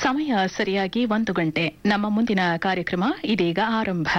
ಸಮಯ ಸರಿಯಾಗಿ ಒಂದು ಗಂಟೆ ನಮ್ಮ ಮುಂದಿನ ಕಾರ್ಯಕ್ರಮ ಇದೀಗ ಆರಂಭ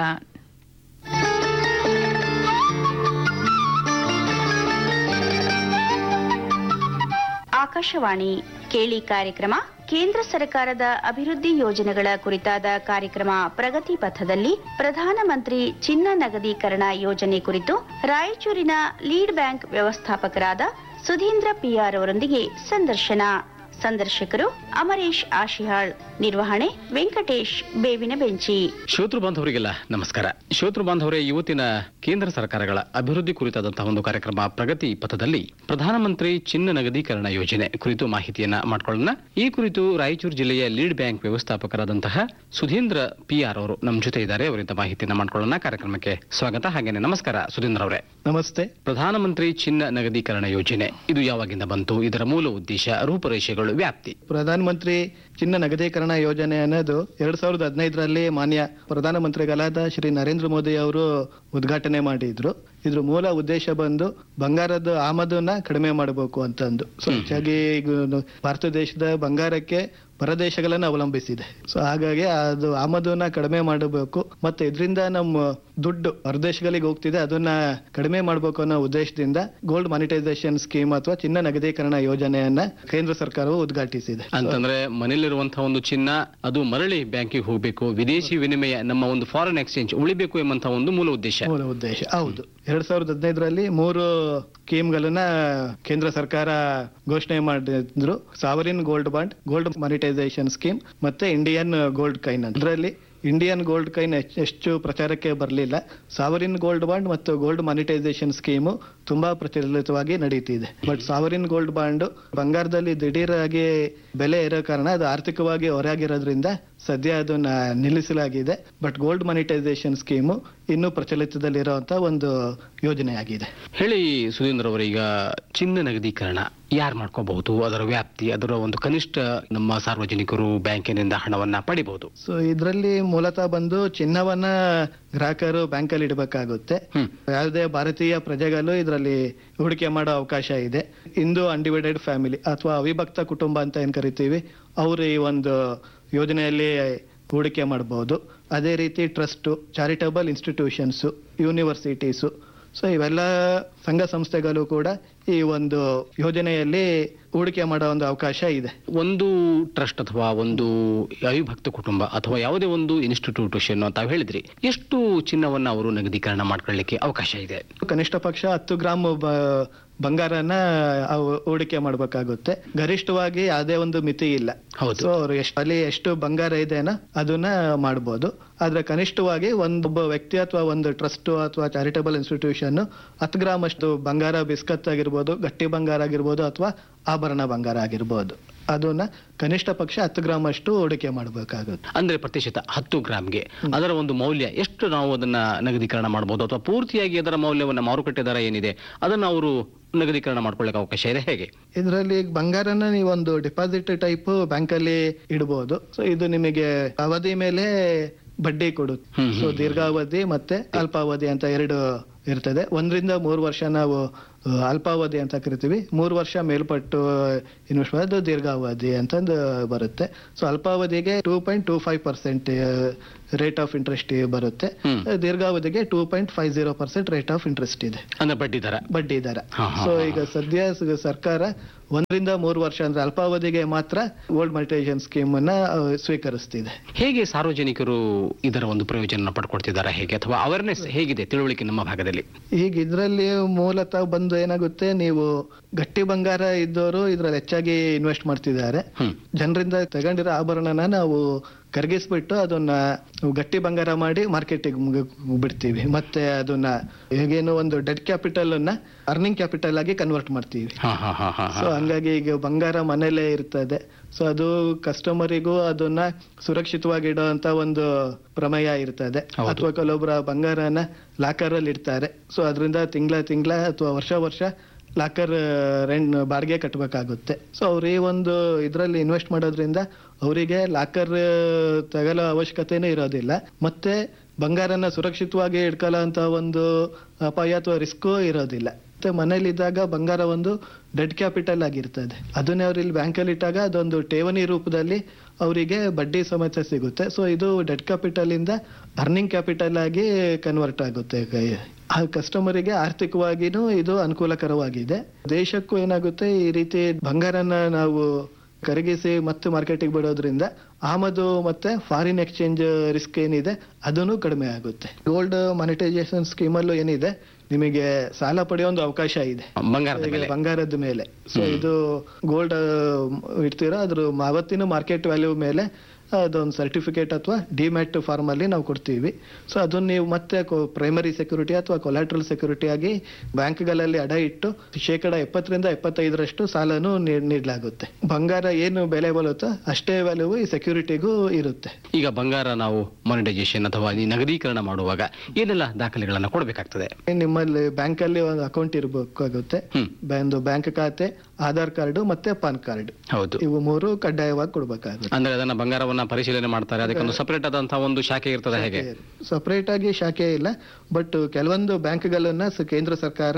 ಆಕಾಶವಾಣಿ ಕೇಳಿ ಕಾರ್ಯಕ್ರಮ ಕೇಂದ್ರ ಸರ್ಕಾರದ ಅಭಿವೃದ್ಧಿ ಯೋಜನೆಗಳ ಕುರಿತಾದ ಕಾರ್ಯಕ್ರಮ ಪ್ರಗತಿ ಪಥದಲ್ಲಿ ಪ್ರಧಾನಮಂತ್ರಿ ಚಿನ್ನ ನಗದೀಕರಣ ಯೋಜನೆ ಕುರಿತು ರಾಯಚೂರಿನ ಲೀಡ್ ಬ್ಯಾಂಕ್ ವ್ಯವಸ್ಥಾಪಕರಾದ ಸುಧೀಂದ್ರ ಪಿಆರ್ ಅವರೊಂದಿಗೆ ಸಂದರ್ಶನ ಸಂದರ್ಶಕರು ಅಮರೇಶ್ ಆಶಿಹಾಳ್ ನಿರ್ವಹಣೆ ವೆಂಕಟೇಶ್ ಬೇವಿನ ಬೆಂಚಿ ಶ್ರೋತೃ ಬಾಂಧವರಿಗೆಲ್ಲ ನಮಸ್ಕಾರ ಶ್ರೋತೃ ಬಾಂಧವರೇ ಇವತ್ತಿನ ಕೇಂದ್ರ ಸರ್ಕಾರಗಳ ಅಭಿವೃದ್ಧಿ ಕುರಿತಾದಂತಹ ಒಂದು ಕಾರ್ಯಕ್ರಮ ಪ್ರಗತಿ ಪಥದಲ್ಲಿ ಪ್ರಧಾನಮಂತ್ರಿ ಚಿನ್ನ ನಗದೀಕರಣ ಯೋಜನೆ ಕುರಿತು ಮಾಹಿತಿಯನ್ನ ಮಾಡ್ಕೊಳ್ಳೋಣ ಈ ಕುರಿತು ರಾಯಚೂರು ಜಿಲ್ಲೆಯ ಲೀಡ್ ಬ್ಯಾಂಕ್ ವ್ಯವಸ್ಥಾಪಕರಾದಂತಹ ಸುಧೀಂದ್ರ ಪಿ ಆರ್ ಅವರು ನಮ್ಮ ಜೊತೆ ಇದ್ದಾರೆ ಅವರಿಂದ ಮಾಹಿತಿಯನ್ನ ಮಾಡ್ಕೊಳ್ಳೋಣ ಕಾರ್ಯಕ್ರಮಕ್ಕೆ ಸ್ವಾಗತ ಹಾಗೇನೆ ನಮಸ್ಕಾರ ಸುಧೀಂದ್ರ ಅವರೇ ನಮಸ್ತೆ ಪ್ರಧಾನಮಂತ್ರಿ ಚಿನ್ನ ನಗದೀಕರಣ ಯೋಜನೆ ಇದು ಯಾವಾಗಿಂದ ಬಂತು ಇದರ ಮೂಲ ಉದ್ದೇಶ ರೂಪರೇಷೆಗಳು ವ್ಯಾಪ್ತಿ ಪ್ರಧಾನ ಮಂತ್ರಿ ಚಿನ್ನ ನಗದೀಕರಣ ಯೋಜನೆ ಅನ್ನೋದು ಎರಡ್ ಸಾವಿರದ ಹದಿನೈದರಲ್ಲಿ ಮಾನ್ಯ ಪ್ರಧಾನಮಂತ್ರಿಗಳಾದ ಶ್ರೀ ನರೇಂದ್ರ ಮೋದಿ ಅವರು ಉದ್ಘಾಟನೆ ಮಾಡಿದ್ರು ಇದ್ರ ಮೂಲ ಉದ್ದೇಶ ಬಂದು ಬಂಗಾರದ ಆಮದನ್ನ ಕಡಿಮೆ ಮಾಡಬೇಕು ಅಂತಂದು ಸೊ ಹೆಚ್ಚಾಗಿ ಈಗ ಭಾರತ ದೇಶದ ಬಂಗಾರಕ್ಕೆ ಪರದೇಶಗಳನ್ನ ಅವಲಂಬಿಸಿದೆ ಸೊ ಹಾಗಾಗಿ ಅದು ಆಮದನ್ನ ಕಡಿಮೆ ಮಾಡಬೇಕು ಮತ್ತೆ ಇದರಿಂದ ನಮ್ಮ ದುಡ್ಡು ಹೊರದೇಶಗಳಿಗೆ ಹೋಗ್ತಿದೆ ಅದನ್ನ ಕಡಿಮೆ ಮಾಡಬೇಕು ಅನ್ನೋ ಉದ್ದೇಶದಿಂದ ಗೋಲ್ಡ್ ಮಾನಿಟೈಸೇಷನ್ ಸ್ಕೀಮ್ ಅಥವಾ ಚಿನ್ನ ನಗದೀಕರಣ ಯೋಜನೆಯನ್ನ ಕೇಂದ್ರ ಸರ್ಕಾರವು ಉದ್ಘಾಟಿಸಿದೆ ಅಂತಂದ್ರೆ ಮನೇಲಿರುವಂತಹ ಒಂದು ಚಿನ್ನ ಅದು ಮರಳಿ ಬ್ಯಾಂಕಿಗೆ ಹೋಗಬೇಕು ವಿದೇಶಿ ವಿನಿಮಯ ನಮ್ಮ ಒಂದು ಫಾರಿನ್ ಎಕ್ಸ್ಚೇಂಜ್ ಉಳಿಬೇಕು ಎಂಬಂತಹ ಒಂದು ಮೂಲ ಉದ್ದೇಶ ಮೂಲ ಉದ್ದೇಶ ಹೌದು ಎರಡ್ ಸಾವಿರದ ಹದಿನೈದರಲ್ಲಿ ಮೂರು ಸ್ಕೀಮ್ಗಳನ್ನ ಕೇಂದ್ರ ಸರ್ಕಾರ ಘೋಷಣೆ ಮಾಡಿದ್ರು sovereign gold bond gold monetisation scheme ಮತ್ತೆ ಇಂಡಿಯನ್ ಗೋಲ್ಡ್ ಕೈನ್ ಅಂತ ಇದರಲ್ಲಿ ಇಂಡಿಯನ್ ಗೋಲ್ಡ್ ಕೈನ್ ಹೆಚ್ಚ್- ಹೆಚ್ಚು ಪ್ರಚಾರಕ್ಕೆ ಬರಲಿಲ್ಲ ಸಾವರಿನ್ ಗೋಲ್ಡ್ ಬಾಂಡ್ ಮತ್ತು ಗೋಲ್ಡ್ ಮಾನಿಟೈಸೇಷನ್ ಸ್ಕೀಮು ತುಂಬಾ ಪ್ರಚಲಿತವಾಗಿ ನಡೀತಿದೆ ಬಟ್ ಸಾವರಿನ್ ಗೋಲ್ಡ್ ಬಾಂಡ್ ಬಂಗಾರದಲ್ಲಿ ದಿಢೀರಾಗಿ ಬೆಲೆ ಇರೋ ಕಾರಣ ಅದು ಆರ್ಥಿಕವಾಗಿ ಹೊರಗಿರೋದ್ರಿಂದ ಸದ್ಯ ಅದನ್ನ ನಿಲ್ಲಿಸಲಾಗಿದೆ ಬಟ್ ಗೋಲ್ಡ್ ಮಾನಿಟೈಸೇಷನ್ ಸ್ಕೀಮು ಇನ್ನೂ ಪ್ರಚಲಿತದಲ್ಲಿರುವಂತ ಒಂದು ಯೋಜನೆಯಾಗಿದೆ ಹೇಳಿ ಸುಧೀಂದ್ರ ಅವರ ಈಗ ಚಿನ್ನ ನಗದೀಕರಣ ಯಾರು ಮಾಡ್ಕೋಬಹುದು ಅದರ ವ್ಯಾಪ್ತಿ ಅದರ ಒಂದು ಕನಿಷ್ಠ ನಮ್ಮ ಸಾರ್ವಜನಿಕರು ಬ್ಯಾಂಕಿನಿಂದ ಹಣವನ್ನ ಪಡಿಬಹುದು ಸೊ ಇದರಲ್ಲಿ ಮೂಲತಃ ಬಂದು ಚಿನ್ನವನ್ನ ಗ್ರಾಹಕರು ಬ್ಯಾಂಕಲ್ಲಿ ಇಡಬೇಕಾಗುತ್ತೆ ಹ್ಮ್. ಯಾವುದೇ ಭಾರತೀಯ ಪ್ರಜೆಗಳು ಇದರಲ್ಲಿ ಹೂಡಿಕೆ ಮಾಡೋ ಅವಕಾಶ ಇದೆ ಇಂದು ಅನ್ಡಿವೈಡೆಡ್ ಫ್ಯಾಮಿಲಿ ಅಥವಾ ಅವಿಭಕ್ತ ಕುಟುಂಬ ಅಂತ ಏನ್ ಕರಿತೀವಿ ಅವರು ಈ ಒಂದು ಯೋಜನೆಯಲ್ಲಿ ಹೂಡಿಕೆ ಮಾಡಬಹುದು ಅದೇ ರೀತಿ trust charitable institutions universities so ಇವೆಲ್ಲ ಸಂಘ ಸಂಸ್ಥೆಗಳು ಕೂಡ ಈ ಒಂದು ಯೋಜನೆಯಲ್ಲಿ ಹೂಡಿಕೆ ಮಾಡೋ ಒಂದು ಅವಕಾಶ ಇದೆ ಒಂದು ಟ್ರಸ್ಟ್ ಅಥವಾ ಒಂದು ಅವಿಭಕ್ತ ಕುಟುಂಬ ಅಥವಾ ಯಾವುದೇ ಒಂದು ಇನ್ಸ್ಟಿಟ್ಯೂಷನ್ ತಾವು ಹೇಳಿದ್ರಿ ಎಷ್ಟು ಚಿನ್ನವನ್ನ ಅವರು ನಗದೀಕರಣ ಮಾಡ್ಕೊಳ್ಳಿಕ್ಕೆ ಅವಕಾಶ ಇದೆ ಕನಿಷ್ಠ ಪಕ್ಷ ಹತ್ತು ಗ್ರಾಮ್ ಬ- ಬಂಗಾರನ ಅವು ಹೂಡಿಕೆ ಮಾಡಬೇಕಾಗುತ್ತೆ ಗರಿಷ್ಠವಾಗಿ ಯಾವುದೇ ಒಂದು ಮಿತಿ ಇಲ್ಲ ಹೌದು. ಸೊ ಅವ್ರು ಎಷ್ಟು ಅಲ್ಲಿ ಎಷ್ಟು ಬಂಗಾರ ಇದೆನೋ ಅದನ್ನ ಮಾಡ್ಬೋದು ಆದ್ರೆ ಕನಿಷ್ಠವಾಗಿ ಒಂದೊಬ್ಬ ವ್ಯಕ್ತಿ ಅಥವಾ ಒಂದು ಟ್ರಸ್ಟ್ ಅಥವಾ ಚಾರಿಟಬಲ್ ಇನ್ಸ್ಟಿಟ್ಯೂಷನ್ ಹತ್ತು ಗ್ರಾಮ್ ಅಷ್ಟು ಬಂಗಾರ ಬಿಸ್ಕತ್ ಆಗಿರ್ಬೋದು ಗಟ್ಟಿ ಬಂಗಾರ ಆಗಿರ್ಬೋದು ಅಥವಾ ಆಭರಣ ಬಂಗಾರ ಆಗಿರ್ಬೋದು ಅದನ್ನ ಕನಿಷ್ಠ ಪಕ್ಷ ಹತ್ತು ಗ್ರಾಮ್ ಅಷ್ಟು ಹೂಡಿಕೆ ಮಾಡಬೇಕಾಗುತ್ತೆ ಅಂದ್ರೆ ಪ್ರತಿಶತ ಹತ್ತು ಗ್ರಾಮ್ಗೆ ಅದರ ಒಂದು ಮೌಲ್ಯ ಎಷ್ಟು ನಾವು ಅದನ್ನ ನಗದೀಕರಣ ಮಾಡಬಹುದು ಅಥವಾ ಪೂರ್ತಿಯಾಗಿ ಅದರ ಮೌಲ್ಯವನ್ನ ಮಾರುಕಟ್ಟೆ ದರ ಏನಿದೆ ಅದನ್ನ ಅವರು ನಗದೀಕರಣ ಮಾಡ್ಕೊಳ್ಳಿಕ್ಕೆ ಅವಕಾಶ ಇದೆ ಹೇಗೆ ಇದರಲ್ಲಿ ಬಂಗಾರನ ನೀವೊಂದು ಡಿಪಾಸಿಟ್ ಟೈಪ್ ಬ್ಯಾಂಕಲ್ಲಿ ಇಡಬಹುದು ಸೊ ಇದು ನಿಮಗೆ ಅವಧಿ ಮೇಲೆ ಬಡ್ಡಿ ಕೊಡುತ್ತೆ ಹ್ಮ್, ಸೊ ದೀರ್ಘಾವಧಿ ಮತ್ತೆ ಅಲ್ಪಾವಧಿ ಅಂತ ಎರಡು ಇರ್ತದೆ ಒಂದರಿಂದ ಮೂರು ವರ್ಷ ನಾವು ಆ, ಅಲ್ಪಾವಧಿ ಅಂತ ಕರಿತೀವಿ ಮೂರು ವರ್ಷ ಮೇಲ್ಪಟ್ಟು ಇನ್ವೆಸ್ಟ್ ಮಾಡೋದು ದೀರ್ಘಾವಧಿ ಅಂತಂದು ಬರುತ್ತೆ ಸೊ ಅಲ್ಪಾವಧಿಗೆ two point two five percent rate of interest ಬರುತ್ತೆ ಹ್ಮ್. ದೀರ್ಘಾವಧಿಗೆ two point five zero percent rate of interest ಇದೆ ಅಂದ್ರೆ ಬಡ್ಡಿ ದರ ಬಡ್ಡಿ ದರ ಹಾ, ಹಾ, ಸೊ ಹಾ, ಈಗ ಸದ್ಯ ಸ- ಸರ್ಕಾರ ಒಂದರಿಂದ ಮೂರು ವರ್ಷ ಅಂದ್ರೆ ಅಲ್ಪಾವಧಿಗೆ ಮಾತ್ರ ಗೋಲ್ಡ್ ಮಲ್ಟೈಸೇಷನ್ ಸ್ಕೀಮ್ ಅನ್ನ ಆ, ಸ್ವೀಕರಿಸ್ತಿದೆ ಹೇಗೆ ಸಾರ್ವಜನಿಕರು ಇದರ ಒಂದು ಪ್ರಯೋಜನ ಪಡ್ಕೊಳ್ತಿದ್ದಾರೆ ಹೇಗೆ ಅಥವಾ ಅವೇರ್ನೆಸ್ ಹೇಗಿದೆ ತಿಳುವಳಿಕೆ ನಮ್ಮ ಭಾಗದಲ್ಲಿ ಈಗ ಇದ್ರಲ್ಲಿ ಮೂಲತಃ ಬಂದು ಏನಾಗುತ್ತೆ ನೀವು ಗಟ್ಟಿ ಬಂಗಾರ ಇದ್ದವರು ಇದ್ರಲ್ಲಿ ಹೆಚ್ಚಾಗಿ ಇನ್ವೆಸ್ಟ್ ಮಾಡ್ತಿದ್ದಾರೆ ಹ್ಮ್ ಜನರಿಂದ ತಗೊಂಡಿರೋ ಆಭರಣನ ನಾವು ಕರಗಿಸ್ಬಿಟ್ಟು ಅದನ್ನ ಗಟ್ಟಿ ಬಂಗಾರ ಮಾಡಿ ಮಾರ್ಕೆಟಿಗೆ ಬಿಡ್ತೀವಿ ಮತ್ತೆ ಅದನ್ನ ಹೇಗೇನು ಒಂದು ಡೆಡ್ ಕ್ಯಾಪಿಟಲ್ ಅನ್ನ ಅರ್ನಿಂಗ್ ಕ್ಯಾಪಿಟಲ್ ಆಗಿ ಕನ್ವರ್ಟ್ ಮಾಡ್ತೀವಿ ಹಾ ಹಾ ಹಾ ಹಾ ಸೊ ಹಂಗಾಗಿ ಈಗ ಬಂಗಾರ ಮನೇಲೆ ಇರ್ತದೆ ಸೊ ಅದು ಕಸ್ಟಮರಿಗೂ ಅದನ್ನ ಸುರಕ್ಷಿತವಾಗಿ ಇಡುವಂತ ಒಂದು ಪ್ರಮೇಯ ಇರ್ತದೆ ಹೌದು. ಅಥವಾ ಕೆಲವೊಬ್ರು ಆ ಬಂಗಾರನ ಲಾಕರ್ ಅಲ್ಲಿ ಇಡ್ತಾರೆ ಸೊ ಅದರಿಂದ ತಿಂಗಳ ತಿಂಗಳ ಅಥವಾ ವರ್ಷ ವರ್ಷ ಲಾಕರ್ ರೆಂಟ್ ಬಾಡಿಗೆ ಕಟ್ಟಬೇಕಾಗುತ್ತೆ ಸೊ ಅವ್ರು ಈ ಒಂದು ಇದರಲ್ಲಿ ಇನ್ವೆಸ್ಟ್ ಮಾಡೋದ್ರಿಂದ ಅವರಿಗೆ ಲಾಕರ್ ತಗೊಳ್ಳೋ ಅವಶ್ಯಕತೆನೇ ಇರೋದಿಲ್ಲ ಮತ್ತೆ ಬಂಗಾರನ ಸುರಕ್ಷಿತವಾಗಿ ಇಟ್ಕೊಳ್ಳೋ ಅಂತ ಒಂದು ಅಪಾಯ ಅಥವಾ ರಿಸ್ಕು ಇರೋದಿಲ್ಲ ಮತ್ತೆ ಮನೇಲಿದ್ದಾಗ ಬಂಗಾರ ಒಂದು ಡೆಡ್ ಕ್ಯಾಪಿಟಲ್ ಆಗಿರ್ತದೆ ಅದನ್ನೇ ಅವ್ರು ಇಲ್ಲಿ ಬ್ಯಾಂಕಲ್ಲಿ ಇಟ್ಟಾಗ ಅದೊಂದು ಠೇವಣಿ ರೂಪದಲ್ಲಿ ಅವರಿಗೆ ಬಡ್ಡಿ ಸಮೇತ ಸಿಗುತ್ತೆ ಸೊ ಇದು ಡೆಡ್ ಕ್ಯಾಪಿಟಲ್ ಇಂದ ಅರ್ನಿಂಗ್ ಕ್ಯಾಪಿಟಲ್ ಆಗಿ ಕನ್ವರ್ಟ್ ಆಗುತ್ತೆ ಆ ಕಸ್ಟಮರಿಗೆ ಆರ್ಥಿಕವಾಗಿನೂ ಇದು ಅನುಕೂಲಕರವಾಗಿದೆ ದೇಶಕ್ಕೂ ಏನಾಗುತ್ತೆ ಈ ರೀತಿ ಬಂಗಾರನ ನಾವು ಕರಗಿಸಿ ಮತ್ತೆ ಮಾರ್ಕೆಟಿಗೆ ಬಿಡೋದ್ರಿಂದ ಆಮದು ಮತ್ತೆ ಫಾರಿನ್ ಎಕ್ಸ್ಚೇಂಜ್ ರಿಸ್ಕ್ ಏನಿದೆ ಅದನ್ನು ಕಡಿಮೆ ಆಗುತ್ತೆ ಗೋಲ್ಡ್ ಮಾನಿಟೈಸೇಷನ್ ಸ್ಕೀಮಲ್ಲೂ ಏನಿದೆ ನಿಮಗೆ ಸಾಲ ಪಡೆಯೋ ಒಂದು ಅವಕಾಶ ಇದೆ ಬಂಗಾರದ ಈಗ ಮೇಲೆ ಬಂಗಾರದ ಮೇಲೆ ಸೊ ಇದು ಗೋಲ್ಡ್ ಇಡ್ತೀರಾ ಅದ್ರ ಅವತ್ತಿನ ಮಾರ್ಕೆಟ್ ವ್ಯಾಲ್ಯೂ ಮೇಲೆ ಅದೊಂದು ಸರ್ಟಿಫಿಕೇಟ್ ಅಥವಾ ಡಿಮ್ಯಾಟ್ ಫಾರ್ಮ್ ಅಲ್ಲಿ ನಾವು ಕೊಡ್ತೀವಿ ಸೊ ಅದನ್ನ ನೀವು ಮತ್ತೆ ಪ್ರೈಮರಿ ಸೆಕ್ಯೂರಿಟಿ ಅಥವಾ ಕೊಲಾಟ್ರಲ್ ಸೆಕ್ಯೂರಿಟಿ ಆಗಿ ಬ್ಯಾಂಕ್ಗಳಲ್ಲಿ ಅಡ ಇಟ್ಟು ಶೇಕಡ ಎಪ್ಪತ್ತರಿಂದ ಎಪ್ಪತ್ತೈದರಷ್ಟು ಸಾಲನು ನೀಡ್- ನೀಡಲಾಗುತ್ತೆ ಬಂಗಾರ ಏನು ಬೆಲೆ ಬರುತ್ತೋ ಅಷ್ಟೇ ವ್ಯಾಲ್ಯೂ ಈ ಸೆಕ್ಯೂರಿಟಿಗೂ ಇರುತ್ತೆ ಈಗ ಬಂಗಾರ ನಾವು ಮಾನಿಟೈಸೇಷನ್ ಅಥವಾ ಈ ನಗದೀಕರಣ ಮಾಡುವಾಗ ಏನೆಲ್ಲ ದಾಖಲೆಗಳನ್ನ ಕೊಡಬೇಕಾಗ್ತದೆ ನಿಮ್ಮಲ್ಲಿ ಬ್ಯಾಂಕ್ ಅಲ್ಲಿ ಒಂದು ಅಕೌಂಟ್ ಇರಬೇಕಾಗುತ್ತೆ ಹ್ಮ್ ಒಂದು ಬ್ಯಾಂಕ್ ಖಾತೆ ಆಧಾರ್ ಕಾರ್ಡು ಮತ್ತೆ ಪಾನ್ ಕಾರ್ಡ್ ಹೌದು ಇವು ಮೂರು ಕಡ್ಡಾಯವಾಗಿ ಕೊಡ್ಬೇಕಾಗುತ್ತೆ ಅಂದ್ರೆ ಅದನ್ನ ಬಂಗಾರವನ್ನ ಪರಿಶೀಲನೆ ಮಾಡ್ತಾರೆ ಅದಕ್ಕೊಂದು ಸಪರೇಟ್ ಆದಂತಹ ಒಂದು ಶಾಖೆ ಇರ್ತದೆ ಹೇಗೆ ಸಪರೇಟ್ ಆಗಿ ಶಾಖೆ ಇಲ್ಲ ಬಟ್ ಕೆಲವೊಂದು ಬ್ಯಾಂಕ್ಗಳನ್ನ ಸ- ಕೇಂದ್ರ ಸರ್ಕಾರ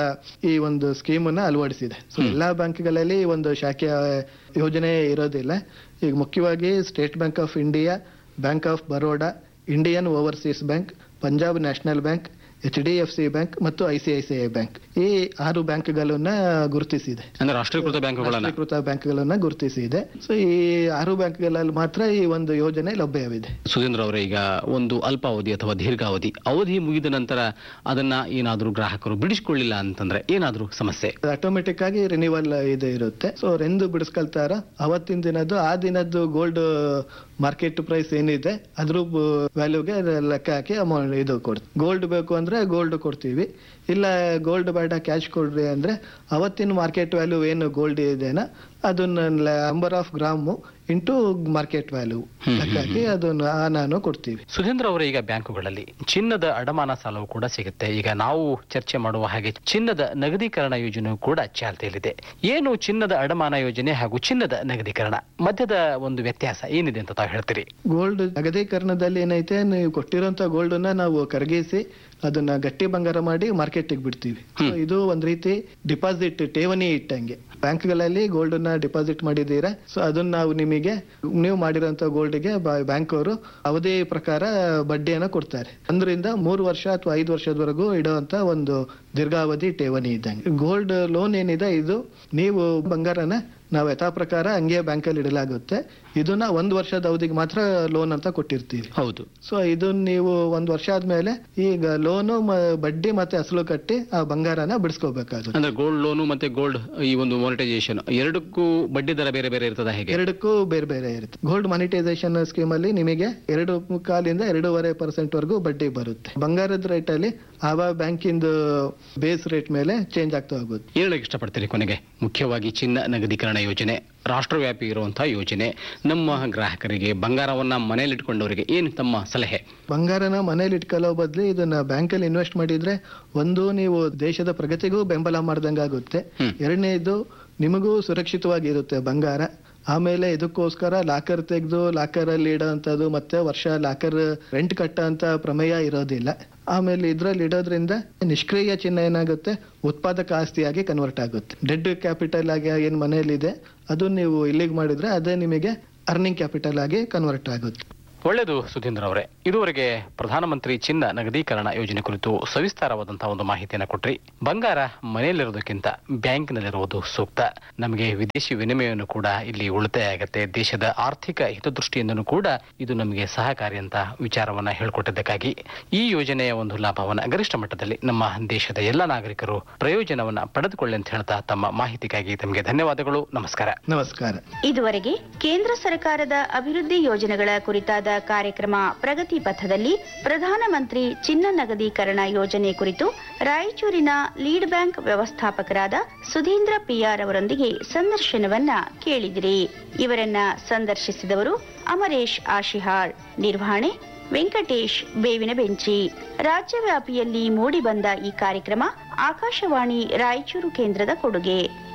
ಈ ಒಂದು ಸ್ಕೀಮ್ ಅನ್ನ ಅಳವಡಿಸಿದೆ ಸೊ ಎಲ್ಲಾ ಬ್ಯಾಂಕ್ಗಳಲ್ಲಿ ಈ ಒಂದು ಶಾಖೆ ಯೋಜನೆ ಇರೋದಿಲ್ಲ ಈಗ ಮುಖ್ಯವಾಗಿ State Bank of India Bank of Baroda Indian Overseas Bank Punjab National Bank H D F C Bank ಮತ್ತು I C I C I Bank ಈ ಆರು ಬ್ಯಾಂಕ್ಗಳನ್ನ ಗುರುತಿಸಿದೆ ಅಂದ್ರೆ ರಾಷ್ಟ್ರೀಕೃತ ಬ್ಯಾಂಕುಗಳನ್ನ ರಾಷ್ಟ್ರೀಕೃತ ಬ್ಯಾಂಕ್ಗಳನ್ನ ಗುರುತಿಸಿದೆ ಸೊ ಈ ಆರು ಬ್ಯಾಂಕ್ಗಳಲ್ಲಿ ಮಾತ್ರ ಈ ಒಂದು ಯೋಜನೆ ಲಭ್ಯವಿದೆ ಸುಧೀಂದ್ರ ಅವರೇ ಈಗ ಒಂದು ಅಲ್ಪಾವಧಿ ಅಥವಾ ದೀರ್ಘಾವಧಿ ಅವಧಿ ಮುಗಿದ ನಂತರ ಅದನ್ನ ಏನಾದ್ರೂ ಗ್ರಾಹಕರು ಬಿಡಿಸಿಕೊಳ್ಳಿಲ್ಲ ಅಂತಂದ್ರೆ ಏನಾದ್ರೂ ಸಮಸ್ಯೆ ಆಟೋಮೆಟಿಕ್ ಆಗಿ ರಿನಿವಲ್ ಇದು ಇರುತ್ತೆ ಸೊ ಅವ್ರೆಂದು ಬಿಡಿಸ್ಕೊಳ್ತಾರ ಅವತ್ತಿನ ದಿನದ್ದು ಆ ದಿನದ್ದು ಗೋಲ್ಡ್ ಮಾರ್ಕೆಟ್ ಪ್ರೈಸ್ ಏನಿದೆ ಅದ್ರ ವ್ಯಾಲ್ಯೂಗೆ ಲೆಕ್ಕ ಹಾಕಿ ಅಮೌಂಟ್ ಇದು ಕೊಡ್ತೀವಿ ಗೋಲ್ಡ್ ಬೇಕು ಅಂದ್ರೆ ಗೋಲ್ಡ್ ಕೊಡ್ತೀವಿ ಇಲ್ಲ ಗೋಲ್ಡ್ ಬೇಡ ಕ್ಯಾಶ್ ಕೊಡ್ರಿ ಅಂದ್ರೆ ಅವತ್ತಿನ ಮಾರ್ಕೆಟ್ ವ್ಯಾಲ್ಯೂ ಏನು ಗೋಲ್ಡ್ ಇದೆನಾ ಅದನ್ನ number of gram into market value ಲೆಕ್ಕ ಹಾಕಿ ಅದನ್ನ ಆ ನಾನು ಕೊಡ್ತೀವಿ ಸುಧೀಂದ್ರ ಅವರೇ ಈಗ ಬ್ಯಾಂಕುಗಳಲ್ಲಿ ಚಿನ್ನದ ಅಡಮಾನ ಸಾಲವು ಕೂಡ ಸಿಗುತ್ತೆ ಈಗ ನಾವು ಚರ್ಚೆ ಮಾಡುವ ಹಾಗೆ ಚಿನ್ನದ ನಗದೀಕರಣ ಯೋಜನೆಯು ಕೂಡ ಚಾಲ್ತಿಯಲ್ಲಿದೆ ಏನು ಚಿನ್ನದ ಅಡಮಾನ ಯೋಜನೆ ಹಾಗೂ ಚಿನ್ನದ ನಗದೀಕರಣ ಮಧ್ಯದ ಒಂದು ವ್ಯತ್ಯಾಸ ಏನಿದೆ ಅಂತ ತಾವು ಹೇಳ್ತೀರಿ ಗೋಲ್ಡ್ ನಗದೀಕರಣದಲ್ಲಿ ಏನೈತೆ ನೀವು ಕೊಟ್ಟಿರೋಂತ ಗೋಲ್ಡ್ ನ ನಾವು ಕರಗಿಸಿ ಅದನ್ನ ಗಟ್ಟಿ ಬಂಗಾರ ಮಾಡಿ ಮಾರ್ಕೆಟಿಗೆ ಬಿಡ್ತೀವಿ So ಇದು ಒಂದ್ ರೀತಿ ಡಿಪಾಸಿಟ್ ಠೇವಣಿ ಇಟ್ಟಂಗೆ ಬ್ಯಾಂಕ್ಗಳಲ್ಲಿ ಗೋಲ್ಡ್ ನ ಡಿಪಾಸಿಟ್ ಮಾಡಿದ್ದೀರಾ ಸೊ ಅದನ್ನ ನಾವು ನಿಮಗೆ ನೀವು ಮಾಡಿರೋಂತ ಗೋಲ್ಡ್ಗೆ ಬ್ಯಾಂಕ್ ಅವರು ಅವಧಿ ಪ್ರಕಾರ ಬಡ್ಡಿಯನ್ನ ಕೊಡ್ತಾರೆ ಒಂದರಿಂದ ಮೂರು ವರ್ಷ ಅಥವಾ ಐದು ವರ್ಷದವರೆಗೂ ಇಡುವಂತ ಒಂದು ದೀರ್ಘಾವಧಿ ಠೇವಣಿ ಇದ್ದಂಗೆ ಗೋಲ್ಡ್ ಲೋನ್ ಏನಿದೆ ಇದು ನೀವು ಬಂಗಾರನ ನಾವು ಯಥಾ ಪ್ರಕಾರ ಹಂಗೆ ಬ್ಯಾಂಕಲ್ಲಿ ಇಡಲಾಗುತ್ತೆ ಇದನ್ನ ಒಂದ್ ವರ್ಷದ ಅವಧಿಗೆ ಮಾತ್ರ ಲೋನ್ ಅಂತ ಕೊಟ್ಟಿರ್ತೀವಿ ಹೌದು ಸೊ ಇದನ್ನ ನೀವು ಒಂದ್ ವರ್ಷ ಆದ್ಮೇಲೆ ಈಗ ಲೋನು ಬಡ್ಡಿ ಮತ್ತೆ ಅಸಲು ಕಟ್ಟಿ ಆ ಬಂಗಾರನ ಬಿಡಿಸ್ಕೋಬೇಕಾಗುತ್ತೆ ಅಂದ್ರೆ ಗೋಲ್ಡ್ ಲೋನು ಮತ್ತೆ ಗೋಲ್ಡ್ ಈ ಒಂದು ಮಾನಿಟೈಸೇಷನ್ ಎರಡಕ್ಕೂ ಬಡ್ಡಿ ದರ ಬೇರೆ ಬೇರೆ ಇರ್ತದ ಹೇಗೆ ಎರಡಕ್ಕೂ ಬೇರೆ ಬೇರೆ ಇರುತ್ತೆ ಗೋಲ್ಡ್ ಮಾನಿಟೈಸೇಷನ್ ಸ್ಕೀಮ್ ಅಲ್ಲಿ ನಿಮಗೆ ಎರಡು ಕಾಲಿಂದ ಎರಡೂವರೆ ಪರ್ಸೆಂಟ್ ವರೆಗೂ ಬಡ್ಡಿ ಬರುತ್ತೆ ಬಂಗಾರದ ರೇಟ್ ಅಲ್ಲಿ ಆವ ಬ್ಯಾಂಕಿಂದು ಬೇಸ್ ರೇಟ್ ಮೇಲೆ ಚೇಂಜ್ ಆಗ್ತಾ ಹೋಗುತ್ತೆ ಹೇಳಕ್ ಇಷ್ಟಪಡ್ತೀನಿ ಕೊನೆಗೆ ಮುಖ್ಯವಾಗಿ ಚಿನ್ನ ನಗದೀಕರಣ ಯೋಜನೆ ರಾಷ್ಟ್ರವ್ಯಾಪಿ ಇರುವಂತಹ ಯೋಜನೆ ನಮ್ಮ ಗ್ರಾಹಕರಿಗೆ ಬಂಗಾರವನ್ನ ಮನೆಯಲ್ಲಿಟ್ಕೊಂಡವರಿಗೆ ಏನು ತಮ್ಮ ಸಲಹೆ ಬಂಗಾರನ ಮನೇಲಿ ಇಟ್ಕೊಳ್ಳೋ ಬದ್ಲು ಇದನ್ನ ಬ್ಯಾಂಕಲ್ಲಿ ಇನ್ವೆಸ್ಟ್ ಮಾಡಿದ್ರೆ ಒಂದು ನೀವು ದೇಶದ ಪ್ರಗತಿಗೂ ಬೆಂಬಲ ಮಾಡ್ದಂಗಾಗುತ್ತೆ ಹ್ಮ್. ಎರಡನೇದು ನಿಮಗೂ ಸುರಕ್ಷಿತವಾಗಿರುತ್ತೆ ಬಂಗಾರ ಆಮೇಲೆ ಇದಕ್ಕೋಸ್ಕರ ಲಾಕರ್ ತೆಗೆದು ಲಾಕರ್ ಅಲ್ಲಿ ಇಡೋಂಥದ್ದು ಮತ್ತೆ ವರ್ಷ ಲಾಕರ್ ರೆಂಟ್ ಕಟ್ಟೋಂತ ಪ್ರಮೇಯ ಇರೋದಿಲ್ಲ ಆಮೇಲೆ ಇದ್ರಲ್ಲಿ ಇಡೋದ್ರಿಂದ ನಿಷ್ಕ್ರಿಯ ಚಿನ್ನ ಏನಾಗುತ್ತೆ ಉತ್ಪಾದಕ ಆಸ್ತಿಯಾಗಿ ಕನ್ವರ್ಟ್ ಆಗುತ್ತೆ ಡೆಡ್ ಕ್ಯಾಪಿಟಲ್ ಆಗಿ ಏನ್ ಮನೆಯಲ್ಲಿದೆ ಅದು ನೀವು ಇಲ್ಲಿಗೆ ಮಾಡಿದ್ರೆ ಅದೇ ನಿಮಗೆ ಅರ್ನಿಂಗ್ ಕ್ಯಾಪಿಟಲ್ ಆಗಿ ಕನ್ವರ್ಟ್ ಆಗುತ್ತೆ ಒಳ್ಳೆಯದು ಸುಧೀಂದ್ರ ಅವರೇ ಇದುವರೆಗೆ ಪ್ರಧಾನಮಂತ್ರಿ ಚಿನ್ನ ನಗದೀಕರಣ ಯೋಜನೆ ಕುರಿತು ಸವಿಸ್ತಾರವಾದಂತಹ ಒಂದು ಮಾಹಿತಿಯನ್ನು ಕೊಟ್ರಿ ಬಂಗಾರ ಮನೆಯಲ್ಲಿರೋದಕ್ಕಿಂತ ಬ್ಯಾಂಕ್ನಲ್ಲಿರುವುದು ಸೂಕ್ತ ನಮಗೆ ವಿದೇಶಿ ವಿನಿಮಯವನ್ನು ಕೂಡ ಇಲ್ಲಿ ಉಳಿತಾಯ ಆಗತ್ತೆ ದೇಶದ ಆರ್ಥಿಕ ಹಿತದೃಷ್ಟಿಯಿಂದನೂ ಕೂಡ ಇದು ನಮಗೆ ಸಹಕಾರಿ ಅಂತ ವಿಚಾರವನ್ನ ಹೇಳ್ಕೊಟ್ಟಿದ್ದಕ್ಕಾಗಿ ಈ ಯೋಜನೆಯ ಒಂದು ಲಾಭವನ್ನ ಗರಿಷ್ಠ ಮಟ್ಟದಲ್ಲಿ ನಮ್ಮ ದೇಶದ ಎಲ್ಲ ನಾಗರಿಕರು ಪ್ರಯೋಜನವನ್ನ ಪಡೆದುಕೊಳ್ಳಿ ಅಂತ ಹೇಳ್ತಾ ತಮ್ಮ ಮಾಹಿತಿಗಾಗಿ ತಮಗೆ ಧನ್ಯವಾದಗಳು ನಮಸ್ಕಾರ ನಮಸ್ಕಾರ ಇದುವರೆಗೆ ಕೇಂದ್ರ ಸರ್ಕಾರದ ಅಭಿವೃದ್ಧಿ ಯೋಜನೆಗಳ ಕುರಿತಾದ ಕಾರ್ಯಕ್ರಮ ಪ್ರಗತಿ ಪಥದಲ್ಲಿ ಪ್ರಧಾನಮಂತ್ರಿ ಚಿನ್ನ ನಗದೀಕರಣ ಯೋಜನೆ ಕುರಿತು ರಾಯಚೂರಿನ ಲೀಡ್ ಬ್ಯಾಂಕ್ ವ್ಯವಸ್ಥಾಪಕರಾದ ಸುಧೀಂದ್ರ ಪಿಆರ್ ಅವರೊಂದಿಗೆ ಸಂದರ್ಶನವನ್ನ ಕೇಳಿದಿರಿ ಇವರನ್ನ ಸಂದರ್ಶಿಸಿದವರು ಅಮರೇಶ್ ಆಶಿಹಾಳ್ ನಿರ್ವಹಣೆ ವೆಂಕಟೇಶ್ ಬೇವಿನ ಬೆಂಚಿ ರಾಜ್ಯವ್ಯಾಪಿಯಲ್ಲಿ ಮೂಡಿಬಂದ ಈ ಕಾರ್ಯಕ್ರಮ ಆಕಾಶವಾಣಿ ರಾಯಚೂರು ಕೇಂದ್ರದ ಕೊಡುಗೆ